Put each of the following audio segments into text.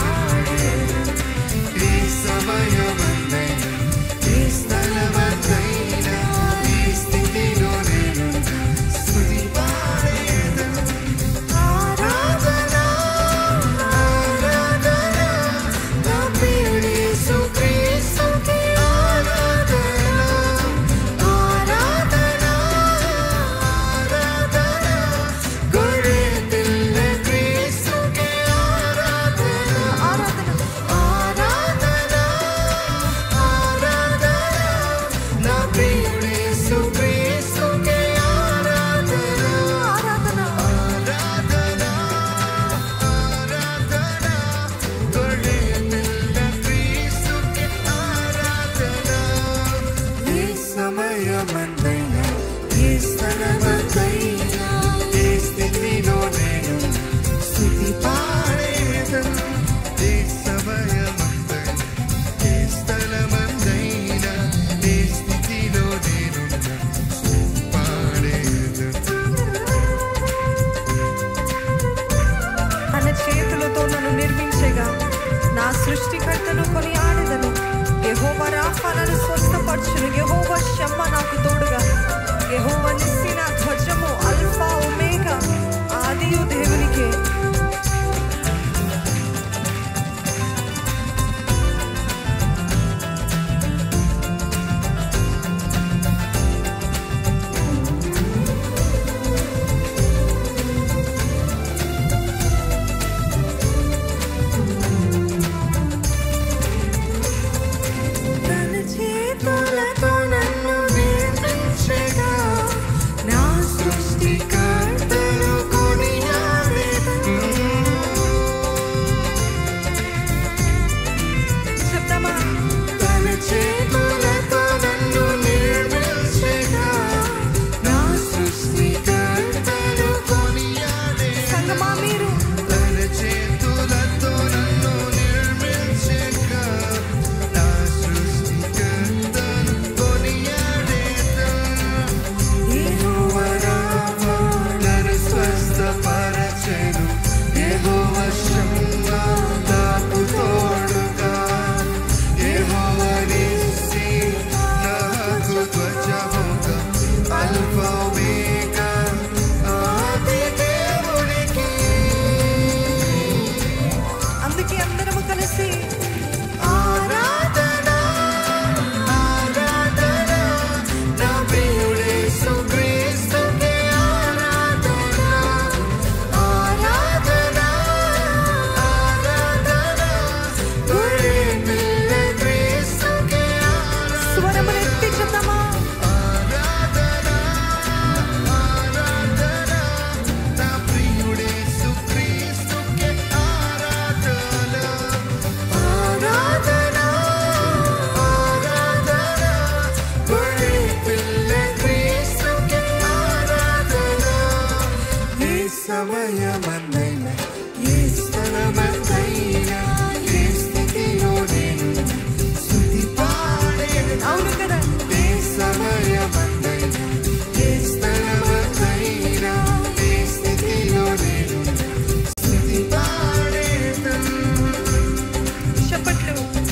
పాడేదను ఈ సమయమందైనా ఈ స్థలమందైనా ఈ స్థితిలో నేను స్తుతి పాడేదను ఆరాధన ఆరాధన నా ప్రియుడు యేసుక్రీస్తుకి ఆరాధన ఆరాధన ఆరాధన గొర్రె పిల్ల క్రీస్తుకి ఆరాధన ఆరాధన ఆరాధన ఆరాధన నా ప్రియుడు యేసుక్రీస్తుకి ఆరాధన ఆరాధన ఆరాధన ఆరాధన గొర్రె పిల్ల క్రీస్తుకి ఆరాధన ఈ సమయమందైనా ఈ స్థలమందైనా ఈ స్థితిలో నేను స్థుతి పాడేదను ఈ సమయమందైనా ఈ స్థలమందైనా ఈ స్థితిలో నేను స్తుతి పాడేదను తన చేతులతో నన్ను నిర్మించగా నా సృష్టికర్తను కొని ఆడదను యెహోవ రాఫా నన్ను స్వస్థపరచును యెహోవ షమ్మ నాకు తోడుగా యెహోవ నిస్సి నా ధ్వజము అల్ఫా ఒమేగా ఆదియు దేవునికే తన చేతులతో నన్ను నిర్మించగా నా సృష్టికర్తను కొనియాడెదను. చెప్తామా తన చేతులతో నన్ను నిర్మించగా నా సృష్టికర్తను కొనియాడెదను. సంగమా మీరు తన చేతులతో నన్ను నిర్మించగా నా సృష్టికర్తను కొనియాడెదను. యెహోవా రామా నన్ను స్వస్థపరచెను. యెహోవా షమ్మా నాకు తోడుగా. యెహోవా నిస్సి నాకు ధ్వజముగా. అల్ఫా ఒమేగా ఆది దేవునికి అందుకే అందరము కలిసి ఆరాధన ఆరాధన నా ప్రియుడే యేసుక్రీస్తుకే ఆరాధన ఆరాధన ఆరాధన గొర్రె పిల్ల క్రీస్తుకే ఆరాధన స్వరములెత్తి చెప్తామా ఆరాధన ఆరాధన నా ప్రియుడే యేసుక్రీస్తుకే ఆరాధన ఆరాధన ఆరాధన గొర్రె పిల్ల క్రీస్తుకే ఆరాధన ఏ సమయమందైనా ఏ స్థలమందైనా ఏ స్థితిలో నేను స్తుతి పాడేదను. అవును కదా ఏ సమయమందైనా ఏ స్థలమందైనా ఏ స్థితిలో నేను స్తుతి పాడేదను. చెప్పట్లు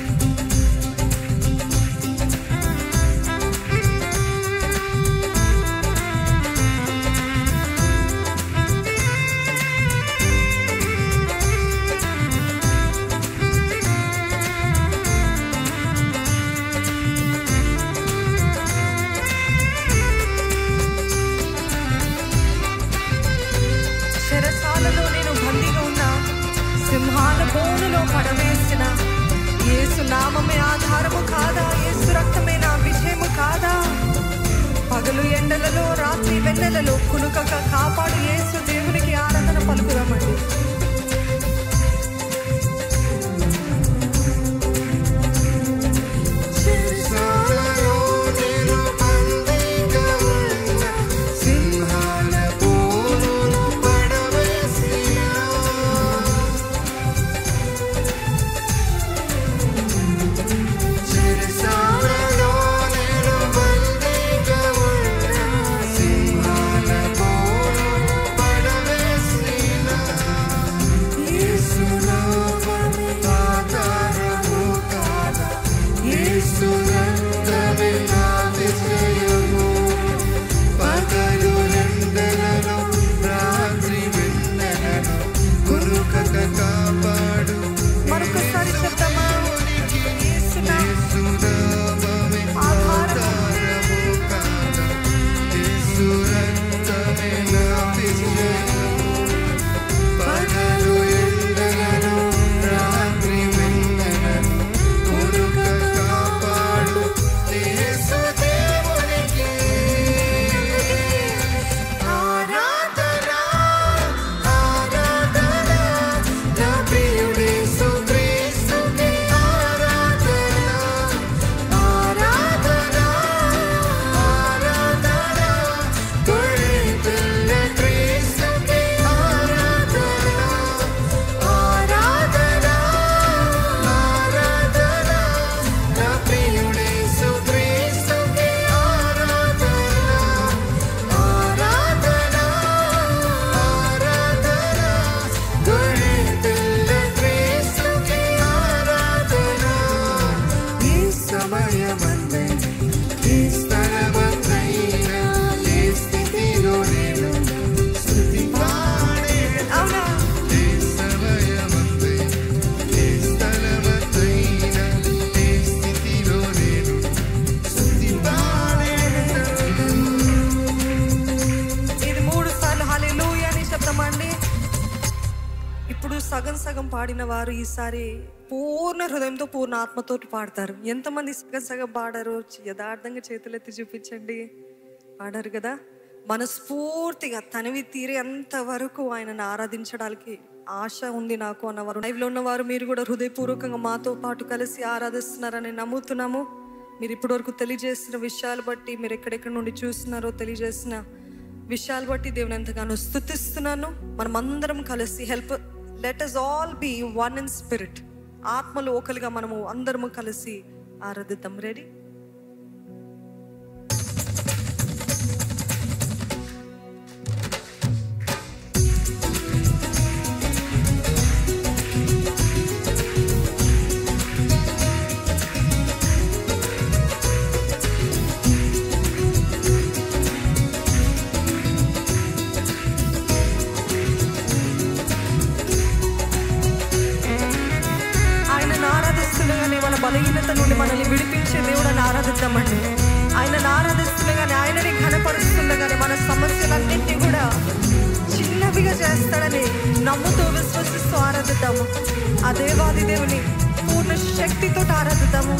చెరసాలలో నేను బందీగా ఉన్నా సింహాల బోనులో పడవేసిన యేసు నామమే ఆధారము కాదా యేసు రక్తమే నా విజయము కాదా పగలు ఎండలలో రాత్రి వెన్నెలలో కునుకక కాపాడు యేసు దేవునికి ఆరాధన పలుకుదామండి చెరసాలలో నేను బందీగా ఉన్న సింహాల బోనులో పడవేసిన చెరసాలలో నేను బందీగా ఉన్న సింహాల బోనులో పడవేసిన పాడిన వారు ఈసారి పూర్ణ హృదయంతో పూర్ణ ఆత్మతో పాడతారు ఎంతమంది సగ సగ పాడారు యథార్థంగా చేతులెత్తి చూపించండి పాడారు కదా మనస్ఫూర్తిగా తనివి తీరేంత వరకు ఆయనను ఆరాధించడానికి ఆశ ఉంది నాకు అన్నవారు లైవ్లో ఉన్నవారు మీరు కూడా హృదయపూర్వకంగా మాతో పాటు కలిసి ఆరాధిస్తున్నారని నమ్ముతున్నాము మీరు ఇప్పటివరకు తెలియజేసిన విషయాలు బట్టి మీరు ఎక్కడెక్కడ నుండి చూస్తున్నారో తెలియజేసిన విషయాలు బట్టి దేవుని ఎంతగానో స్థుతిస్తున్నాను మనం అందరం కలిసి help let us all be one in spirit ఆత్మలో ఒకలుగా మనము అందరము కలిసి ఆరాధిద్దాం రెడీ ఆయనను ఆరాధిస్తుండగానే మన బలహీనత నుండి మనల్ని విడిపించే దేవుడని ఆరాధిద్దామండి ఆయనను ఆరాధిస్తుండగానే ఆయనని ఘనపరుస్తుండగానే మన సమస్యలన్నింటినీ కూడా చిన్నవిగా చేస్తాడని నమ్ముతూ విశ్వసిస్తూ ఆరాధిద్దాము ఆ దేవాది దేవుని పూర్ణ శక్తితో ఆరాధిద్దాము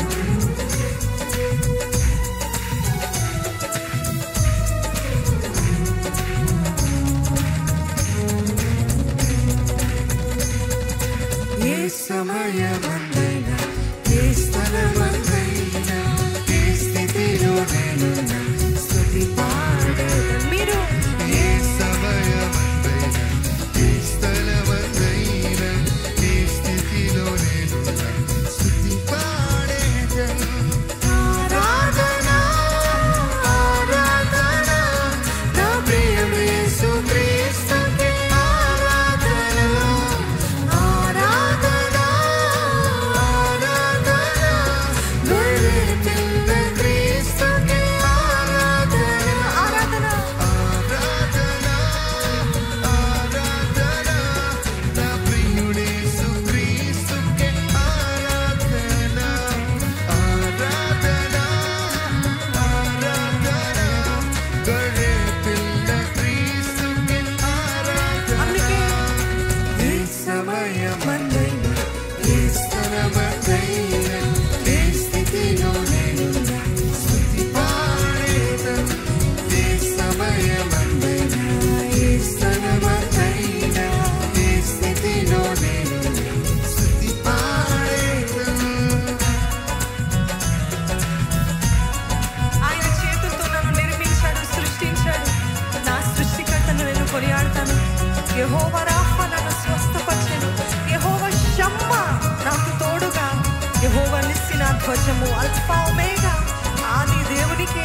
ఏ సమయమందైనా ఏ స్థలమందైనా ఏ స్థితిలో నేనున్నా స్తుతి పాడేదను. మీరు ఏ సమయమందైనా ఏ స్థలమందైనా ఏ స్థితిలో నేనున్నా స్తుతి పాడేదను. ఆరాధన, ఆరాధన, నా ప్రియము యేసుక్రీస్తుకే ఆరాధన. ఆరాధన, ఆరాధన, గొర్రె పిల్ల క్రీస్తుకే ఆరాధన. ఆరాధన ఆరాధన, ఆరాధన, నా ప్రియుడేసు క్రీస్తుకే ఆరాధన. ఆరాధన, ఆరాధన, గొర్రె పిల్ల క్రీస్తుకే ఆరాధన. అందుకే ఏ సమయమందైనా, ఏ స్థలమందైనా, ఏ స్థితిలో నేనున్నా స్తుతి పాడేదను. ఏ సమయమందైనా, ఏ స్థలమందైనా, ఏ స్థితిలో నేనున్నా స్తుతి పాడేదను. ఆయన చేతులతో నన్ను నిర్మించాడు సృష్టించాడు నా సృష్టికర్తను నేను కొనియాడతాను యహోవ రాఫా నన్ను స్వస్థపరిచాను యహోవ షమ్మ నాకు తోడుగా యహోవ నిస్సి నా ధ్వజము అల్ఫా ఒమేగా ఆది దేవునికే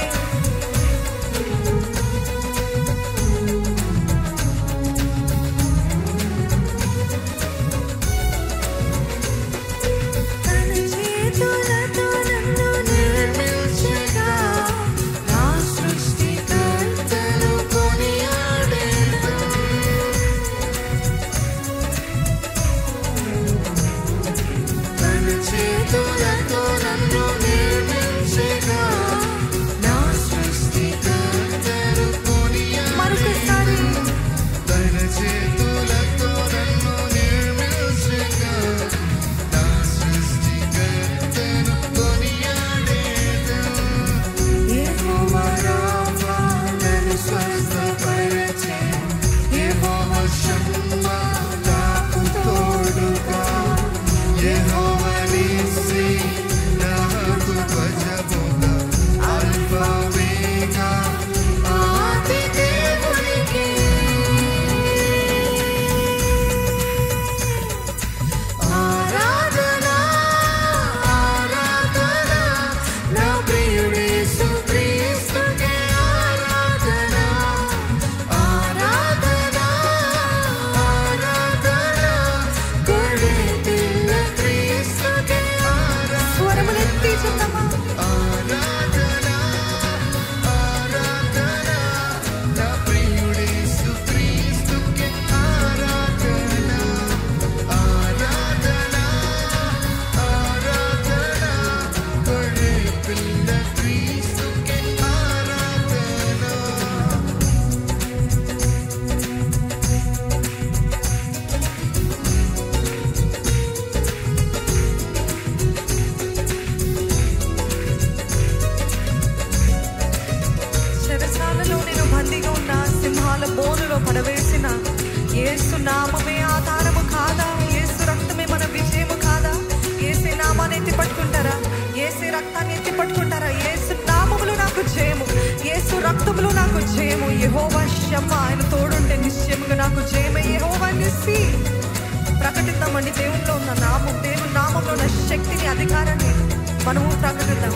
తన చేతులతో నన్ను నిర్మించగా, నా సృష్టికర్తను కొనియాడేదను. తన చేతులతో నన్ను నిర్మించగా, నా సృష్టికర్తను కొనియాడేదను. మరొకసారి తన చేతులతో నన్ను నిర్మించగా, నా సృష్టికర్తను కొనియాడేదను. యెహోవా రాఫా నన్ను స్వస్థపరచె. యెహోవా షమ్మా నాకు తోడుగా. యెహోవా నిస్సి నా యేసు నామమే ఆధారము కాదా యేసు రక్తమే మన విజయము కాదా ఏసే నామాన్ని ఎత్తి పట్టుకుంటారా ఏసే రక్తాన్ని ఎత్తి పట్టుకుంటారా ఏసు నామములు నాకు జయము ఏసు రక్తములు నాకు జయము యెహోవా శమ్మ ఆయన తోడుంటే నిశ్చయముగా నాకు జయమే యెహోవా నిస్సి ప్రకటిద్దామండి దేవుల్లో ఉన్న నామం దేవుని నామంలో ఉన్న శక్తిని అధికారాన్ని మనము ప్రకటిద్దాం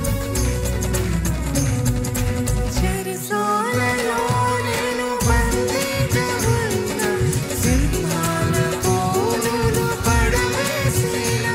చెరసాలలో నేను బందీగా ఉన్న సింహాల కోలులు పడవేసినా.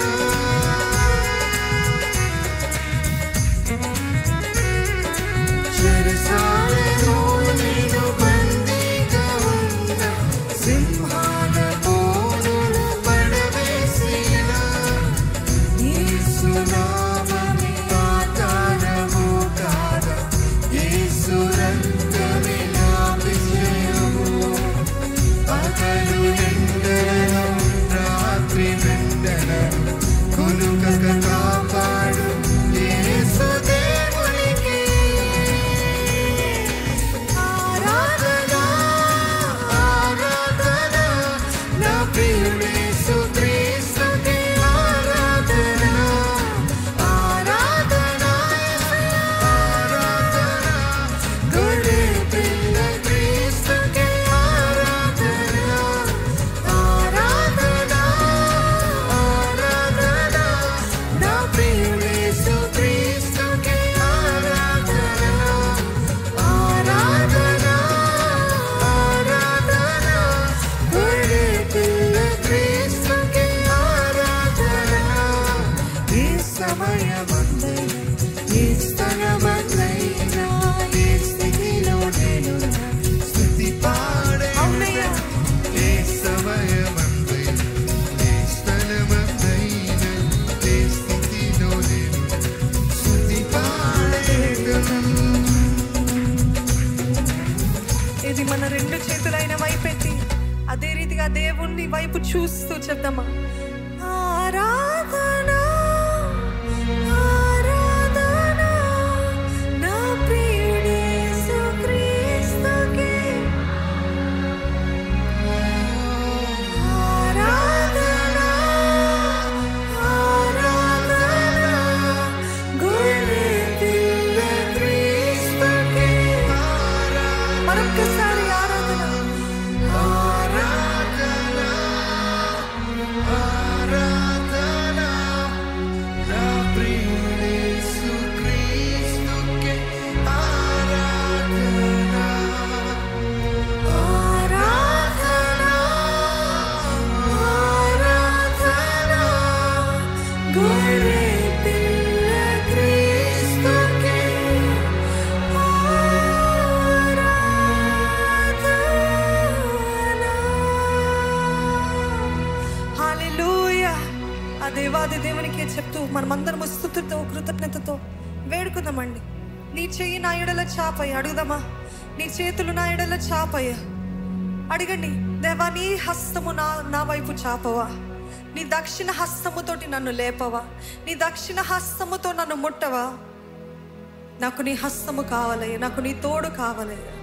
చెరసాలలో నేను బందీగా ఉన్న సింహాల కోలులు పడవేసినా. యేసు నామమే ఆధారము కాదా యేసు రక్తమే నా విజయము పగలు ఎండలను రాత్రి వెండలను కొనుకక కాపాడు యేసు దేవునికి ఆరాధన ఆరాధన నా ప్రియుడేసు క్రీస్తుకి ఆరాధన ఆరాధన ఆరాధన గొర్రె పిల్ల క్రీస్తుకి ఆరాధన ఆరాధన ఆరాధన నా ప్రియుడేసు క్రీస్తుకి ఆరాధన ఆరాధన ఆరాధన గొర్రె పిల్ల క్రీస్తుకి ఆరాధన ఈ సమయమందే ఈ స్థలమందైనా ఈ స్థితిలో నేను స్థుతి అవునయ్యా. పాడే ఏ సమయమందైనా ఏ స్థలమందైనా ఏ స్థితిలో నేను స్థుతి పాడేదను ఇది మన రెండు చేతులైన వైపెత్తి అదే రీతిగా దేవుణ్ణి వైపు చూస్తూ చెప్దామా ఆరాధన ఆరాధన నా ప్రియుడే యేసుక్రీస్తుకే. ఆరాధన ఆరాధన గొర్రె పిల్ల క్రీస్తుకే. మరొక్కసారి ఆరాధన ఆరాధన ఆరాధన నా ప్రియుడేసు క్రీస్తుకే ఆరాధన ఆరాధన ఆరాధన గొర్రె పిల్ల క్రీస్తుకే ఆరాధన హల్లెలూయా ఆ దేవాది దేవునికే చెప్తూ మనమందరం స్థుతితో కృతజ్ఞతతో వేడుకుందామండి నీ చెయ్యి నా ఎడల చాపయ్య అడుగుదామా నీ చేతులు నా ఎడల చాపయ్య అడగండి దేవా నీ హస్తము నా నా వైపు చాపవా నీ దక్షిణ హస్తముతోటి నన్ను లేపవా నీ దక్షిణ హస్తముతో నన్ను ముట్టవా నాకు నీ హస్తము కావాలయ్య నాకు నీ తోడు కావాలయ్య